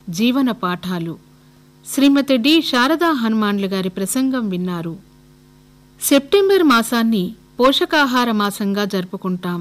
జీవన పాఠాలు శ్రీమతి డి శారదా హనుమాన్లు గారి ప్రసంగం విన్నారు సెప్టెంబర్ మాసాన్ని పోషకాహార మాసంగా జరుపుకుంటాం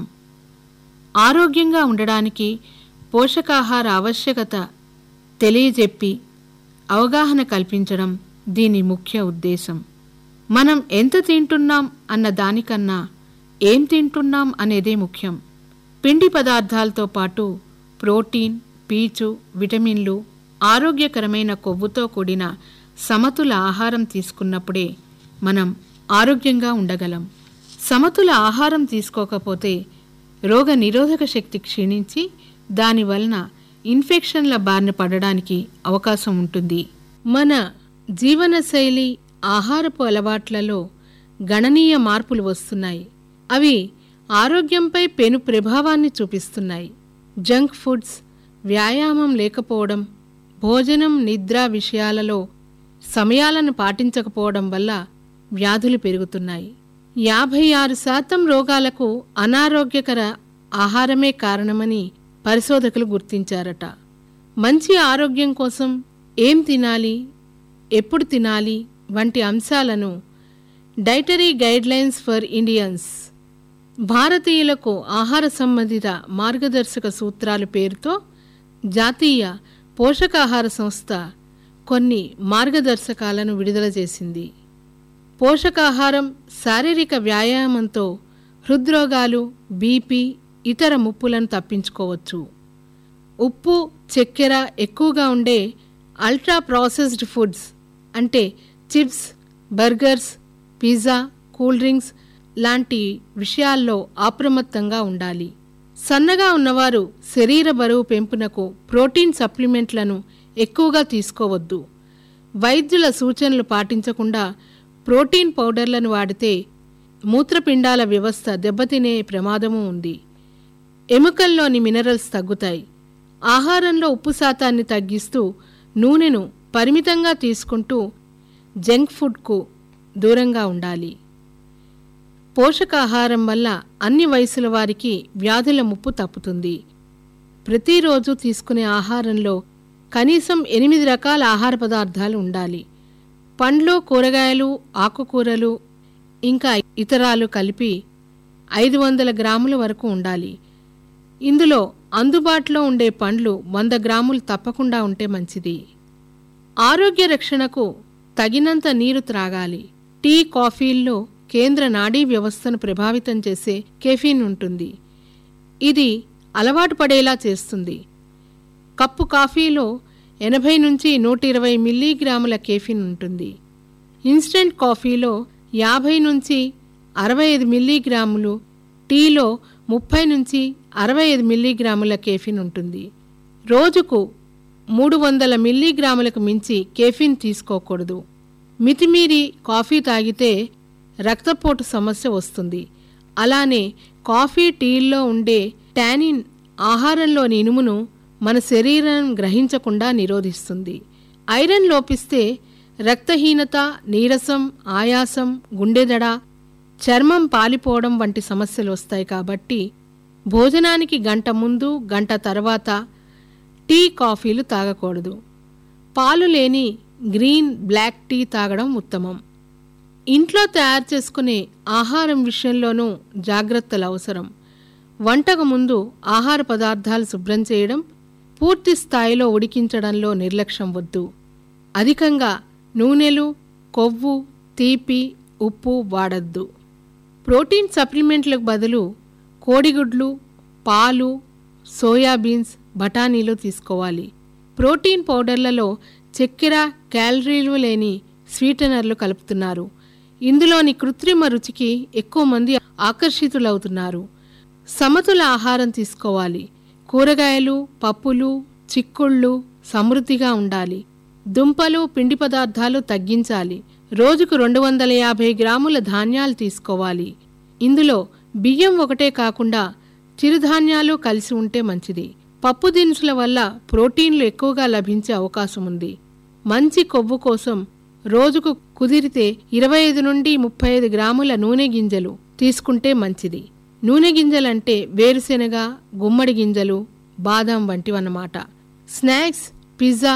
ఆరోగ్యంగా ఉండడానికి పోషకాహార ఆవశ్యకత తెలియజెప్పి అవగాహన కల్పించడం దీని ముఖ్య ఉద్దేశం మనం ఎంత తింటున్నాం అన్న దానికన్నా ఏం తింటున్నాం అనేదే ముఖ్యం పిండి పదార్థాలతో పాటు ప్రోటీన్ పీచు విటమిన్లు ఆరోగ్యకరమైన కొవ్వుతో కూడిన సమతుల ఆహారం తీసుకున్నప్పుడే మనం ఆరోగ్యంగా ఉండగలం సమతుల ఆహారం తీసుకోకపోతే రోగ నిరోధక శక్తి క్షీణించి దానివలన ఇన్ఫెక్షన్ల బారిన పడడానికి అవకాశం ఉంటుంది మన జీవనశైలి ఆహారపు అలవాట్లలో గణనీయ మార్పులు వస్తున్నాయి అవి ఆరోగ్యంపై పెను ప్రభావాన్ని చూపిస్తున్నాయి జంక్ ఫుడ్స్ వ్యాయామం లేకపోవడం భోజనం నిద్ర విషయాలలో సమయాలను పాటించకపోవడం వల్ల వ్యాధులు పెరుగుతున్నాయి యాభై ఆరు శాతం రోగాలకు అనారోగ్యకర ఆహారమే కారణమని పరిశోధకులు గుర్తించారట మంచి ఆరోగ్యం కోసం ఏం తినాలి ఎప్పుడు తినాలి వంటి అంశాలను డైటరీ గైడ్లైన్స్ ఫర్ ఇండియన్స్ భారతీయులకు ఆహార సంబంధిత మార్గదర్శక సూత్రాలు పేరుతో జాతీయ పోషకాహార సంస్థ కొన్ని మార్గదర్శకాలను విడుదల చేసింది పోషకాహారం శారీరక వ్యాయామంతో హృద్రోగాలు బీపీ ఇతర ముప్పులను తప్పించుకోవచ్చు ఉప్పు చక్కెర ఎక్కువగా ఉండే అల్ట్రా ప్రాసెస్డ్ ఫుడ్స్ అంటే chips burgers pizza cool drinks లాంటి విషయాల్లో అప్రమత్తంగా ఉండాలి సన్నగా ఉన్నవారు శరీర బరువు పెంపునకు ప్రోటీన్ సప్లిమెంట్లను ఎక్కువగా తీసుకోవద్దు వైద్యుల సూచనలు పాటించకుండా ప్రోటీన్ పౌడర్లను వాడితే మూత్రపిండాల వ్యవస్థ దెబ్బతినే ప్రమాదము ఉంది ఎముకల్లోని మినరల్స్ తగ్గుతాయి ఆహారంలో ఉప్పు శాతాన్ని తగ్గిస్తూ నూనెను పరిమితంగా తీసుకుంటూ జంక్ ఫుడ్కు దూరంగా ఉండాలి పోషకాహారం వల్ల అన్ని వయసుల వారికి వ్యాధుల ముప్పు తప్పుతుంది ప్రతిరోజు తీసుకునే ఆహారంలో కనీసం ఎనిమిది రకాల ఆహార పదార్థాలు ఉండాలి పండ్లు కూరగాయలు ఆకుకూరలు ఇంకా ఇతరాలు కలిపి ఐదు వందల గ్రాముల వరకు ఉండాలి ఇందులో అందుబాటులో ఉండే పండ్లు వంద గ్రాములు తప్పకుండా ఉంటే మంచిది ఆరోగ్య రక్షణకు తగినంత నీరు త్రాగాలి టీ కాఫీల్లో కేంద్ర నాడీ వ్యవస్థను ప్రభావితం చేసే కెఫీన్ ఉంటుంది ఇది అలవాటు పడేలా చేస్తుంది కప్పు కాఫీలో ఎనభై నుంచి నూట ఇరవై మిల్లీగ్రాముల కెఫిన్ ఉంటుంది ఇన్స్టెంట్ కాఫీలో యాభై నుంచి అరవై ఐదు మిల్లీగ్రాములు టీలో ముప్పై నుంచి అరవై ఐదు మిల్లీగ్రాముల కెఫిన్ ఉంటుంది రోజుకు మూడు వందల మిల్లీగ్రాములకు మించి కెఫిన్ తీసుకోకూడదు మితిమీరి కాఫీ తాగితే రక్తపోటు సమస్య వస్తుంది అలానే కాఫీ టీల్లో ఉండే టానిన్ ఆహారంలోని ఇనుమును మన శరీరం గ్రహించకుండా నిరోధిస్తుంది ఐరన్ లోపిస్తే రక్తహీనత నీరసం ఆయాసం గుండెదడ చర్మం పాలిపోవడం వంటి సమస్యలు వస్తాయి కాబట్టి భోజనానికి గంట ముందు గంట తర్వాత టీ కాఫీలు తాగకూడదు పాలు లేని గ్రీన్ బ్లాక్ టీ తాగడం ఉత్తమం ఇంట్లో తయారు చేసుకునే ఆహారం విషయంలోనూ జాగ్రత్తలు అవసరం వంటకు ముందు ఆహార పదార్థాలు శుభ్రం చేయడం పూర్తి స్థాయిలో ఉడికించడంలో నిర్లక్ష్యం వద్దు అధికంగా నూనెలు కొవ్వు తీపి ఉప్పు వాడద్దు ప్రోటీన్ సప్లిమెంట్లకు బదులు కోడిగుడ్లు పాలు సోయాబీన్స్ బఠానీలు తీసుకోవాలి ప్రోటీన్ పౌడర్లలో చక్కెర క్యాలరీలు లేని స్వీటనర్లు కలుపుతున్నారు ఇందులోని కృత్రిమ రుచికి ఎక్కువ మంది ఆకర్షితులవుతున్నారు సమతుల ఆహారం తీసుకోవాలి కూరగాయలు పప్పులు చిక్కుళ్ళు సమృద్ధిగా ఉండాలి దుంపలు పిండి పదార్థాలు తగ్గించాలి రోజుకు రెండు వందల యాభై గ్రాముల ధాన్యాలు తీసుకోవాలి ఇందులో బియ్యం ఒకటే కాకుండా చిరుధాన్యాలు కలిసి ఉంటే మంచిది పప్పు దినుసుల వల్ల ప్రోటీన్లు ఎక్కువగా లభించే అవకాశం ఉంది మంచి కొవ్వు కోసం రోజుకు కుదిరితే ఇరవై ఐదు నుండి ముప్పై ఐదు గ్రాముల నూనె గింజలు తీసుకుంటే మంచిది నూనె గింజలంటే వేరుశెనగ గుమ్మడి గింజలు బాదం వంటివన్నమాట స్నాక్స్ పిజ్జా